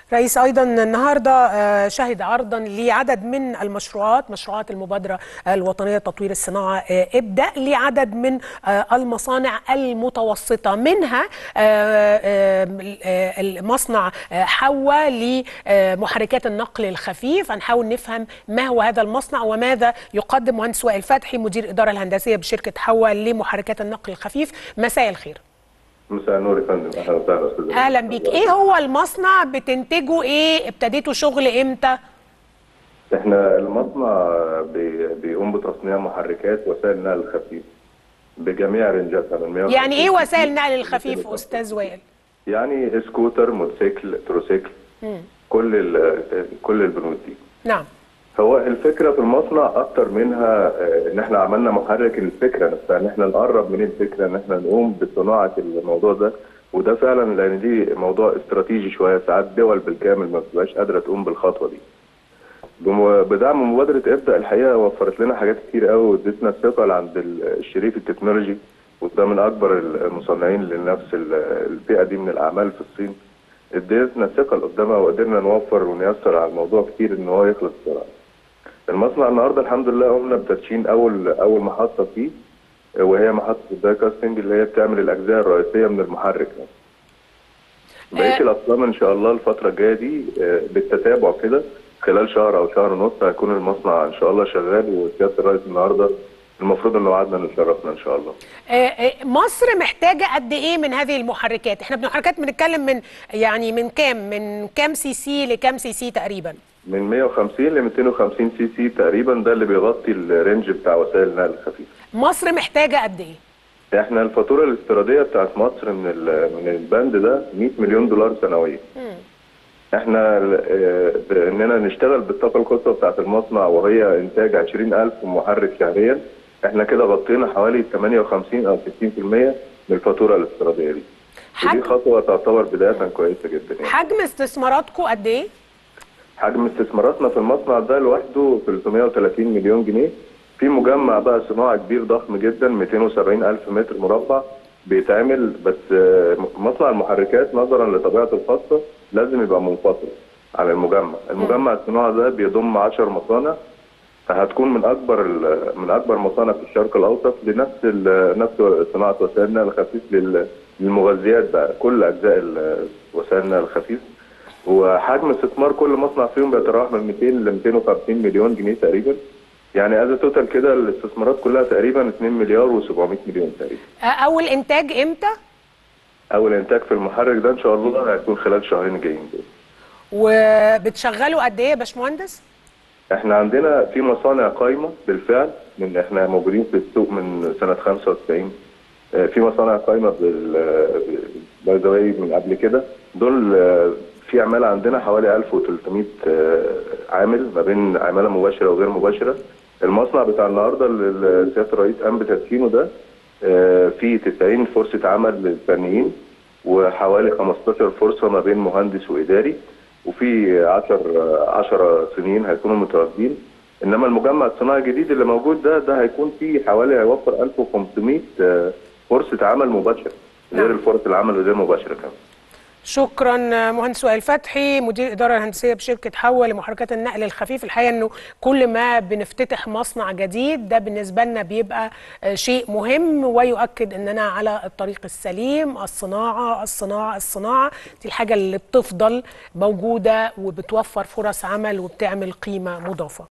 رئيس ايضا النهارده شهد عرضا لعدد من المشروعات مشروعات المبادره الوطنيه لتطوير الصناعه ابدا لعدد من المصانع المتوسطه منها مصنع حوا لمحركات النقل الخفيف هنحاول نفهم ما هو هذا المصنع وماذا يقدم مهندس وائل فتحي مدير الاداره الهندسيه بشركه حوا لمحركات النقل الخفيف مساء الخير مساء النور يا فندم اهلا وسهلا استاذ اهلا بيك ايه هو المصنع بتنتجوا ايه ابتديتوا شغل امتى احنا المصنع بي... بيقوم بتصنيع محركات وسائل نقل خفيف بجميع رنجاتها من 150 يعني ايه وسائل نقل الخفيف استاذ وائل يعني سكوتر موتوسيكل تروسيكل كل ال... كل البنود دي نعم هو الفكره في المصنع اكتر منها ان احنا عملنا محرك الفكره نفسها ان احنا نقرب من الفكره ان احنا نقوم بصناعه الموضوع ده وده فعلا لان دي موضوع استراتيجي شويه ساعات دول بالكامل ما بتبقاش قادره تقوم بالخطوه دي. بدعم مبادره ابدا الحقيقه وفرت لنا حاجات كتير قوي وادتنا ثقه عند الشريف التكنولوجي وده من اكبر المصنعين لنفس الفئه دي من الاعمال في الصين. ادتنا ثقه لقدامها وقدرنا نوفر ونيسر على الموضوع كتير ان هو يخلص بسرعه. المصنع النهارده الحمد لله قمنا بتدشين اول اول محطه فيه وهي محطه الداي كاستنج اللي هي بتعمل الاجزاء الرئيسيه من المحرك بقيه الاقسام ان شاء الله الفتره الجايه دي بالتتابع كده خلال شهر او شهر ونص هيكون المصنع ان شاء الله شغال وسياده الرئيس النهارده المفروض انه وعدنا نشرفنا ان شاء الله. مصر محتاجه قد ايه من هذه المحركات؟ احنا بنحركات بنتكلم من يعني من كام؟ من كام سي سي لكام سي سي تقريبا؟ من 150 ل 250 سي سي تقريبا ده اللي بيغطي الرينج بتاع وسائل النقل الخفيف. مصر محتاجه قد ايه؟ احنا الفاتوره الاستيراديه بتاعت مصر من من البند ده 100 مليون دولار سنويا. احنا اننا نشتغل بالطاقه القصوى بتاعت المصنع وهي انتاج 20000 محرك شهريا احنا كده غطينا حوالي 58 او 60% من الفاتوره الاستيراديه دي. حجم ودي خطوه تعتبر بدايه كويسه جدا يعني. حجم استثماراتكم قد ايه؟ حجم استثماراتنا في المصنع ده لوحده 330 مليون جنيه في مجمع بقى صناعي كبير ضخم جدا 270 الف متر مربع بيتعمل بس مصنع المحركات نظرا لطبيعته الخاصه لازم يبقى منفصل عن المجمع المجمع الصناعي ده بيضم 10 مصانع هتكون من اكبر من اكبر مصانع في الشرق الاوسط لنفس نفس صناعه وسائل النقل الخفيف للمغذيات بقى كل اجزاء وسائل النقل الخفيف وحجم استثمار كل مصنع فيهم بيتراوح من 200 ل 250 مليون جنيه تقريبا يعني از توتال كده الاستثمارات كلها تقريبا 2 مليار و700 مليون تقريبا اول انتاج امتى اول انتاج في المحرك ده ان شاء الله هيكون خلال شهرين الجايين دول وبتشغلوا قد ايه يا باشمهندس احنا عندنا في مصانع قايمه بالفعل من احنا موجودين في السوق من سنه 95 في مصانع قايمه بال من قبل كده دول في عماله عندنا حوالي 1300 عامل ما بين عماله مباشره وغير مباشره المصنع بتاع النهارده اللي سياده الرئيس قام بتدشينه ده فيه 90 فرصه عمل للفنيين وحوالي 15 فرصه ما بين مهندس واداري وفي 10 10 سنين هيكونوا متواجدين انما المجمع الصناعي الجديد اللي موجود ده ده هيكون فيه حوالي هيوفر 1500 فرصه عمل مباشره غير الفرص العمل الغير مباشره كمان شكرا مهندس وائل فتحي مدير الاداره الهندسيه بشركه حوا لمحركات النقل الخفيف الحقيقه انه كل ما بنفتتح مصنع جديد ده بالنسبه لنا بيبقى شيء مهم ويؤكد اننا على الطريق السليم الصناعه الصناعه الصناعه دي الحاجه اللي بتفضل موجوده وبتوفر فرص عمل وبتعمل قيمه مضافه